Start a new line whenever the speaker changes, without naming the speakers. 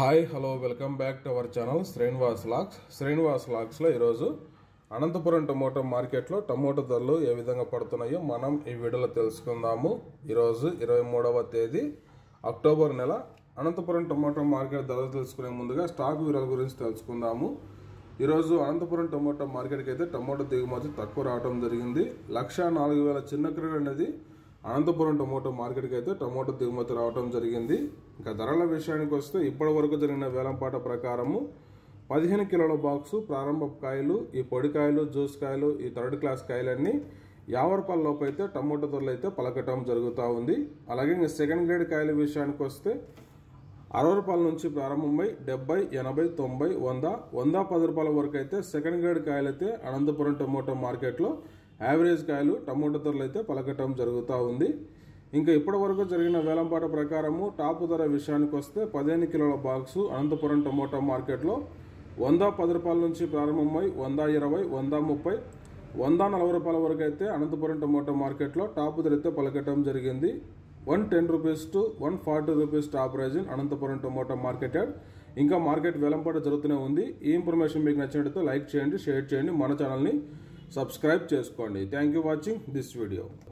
hi hello welcome back to our channel Srinivas లాక్స్ శ్రీనివాస్ లాక్స్లో ఈరోజు అనంతపురం టమోటా మార్కెట్లో టమోటా ధరలు ఏ విధంగా పడుతున్నాయో మనం ఈ వీడియోలో తెలుసుకుందాము ఈరోజు ఇరవై మూడవ తేదీ అక్టోబర్ నెల అనంతపురం టమోటా మార్కెట్ ధరలు తెలుసుకునే ముందుగా స్టాక్ వివరాల గురించి తెలుసుకుందాము ఈరోజు అనంతపురం టమోటా మార్కెట్కి అయితే టమోటా దిగుమతి తక్కువ రావడం జరిగింది లక్ష నాలుగు వేల చిన్న క్రీడ అనేది అనంతపురం టమోటా మార్కెట్కి అయితే టమోటా దిగుమతి రావడం జరిగింది ఇంకా ధరల విషయానికి వస్తే ఇప్పటి వరకు జరిగిన వేలంపాట ప్రకారము పదిహేను కిలోల బాక్సు ప్రారంభ కాయలు ఈ పొడి కాయలు జ్యూస్ కాయలు ఈ థర్డ్ క్లాస్ కాయలన్నీ యాభై రూపాయల లోపు అయితే టమోటా ధరలు అయితే పలకటం జరుగుతూ ఉంది అలాగే ఇంకా సెకండ్ గ్రేడ్ కాయల విషయానికి వస్తే అరవై రూపాయల నుంచి ప్రారంభమై డెబ్బై ఎనభై తొంభై వంద వంద పది రూపాయల వరకు అయితే సెకండ్ గ్రేడ్ కాయలు అయితే అనంతపురం టమోటా మార్కెట్లో యావరేజ్ కాయలు టమోటా ధరలు అయితే పలకటం జరుగుతూ ఉంది ఇంకా ఇప్పటి వరకు జరిగిన వేలంపాట ప్రకారము టాప్ ధర విషయానికి వస్తే పదిహేను కిలోల బాక్సు అనంతపురం టమోటా మార్కెట్లో వంద పది రూపాయల నుంచి ప్రారంభమై వంద ఇరవై వంద ముప్పై వంద నలభై రూపాయల వరకు అయితే అనంతపురం టమోటా మార్కెట్లో టాప్ ధర అయితే పలకటం జరిగింది one ten rupees to one forty rupees top price in Anantapuram tomato market yard ఇంకా మార్కెట్ వేలంపాట జరుగుతూనే ఉంది ఈ ఇన్ఫర్మేషన్ మీకు నచ్చినట్లయితే లైక్ చేయండి షేర్ చేయండి మన ఛానల్ని సబ్స్క్రైబ్ చేసుకోండి thank you watching this video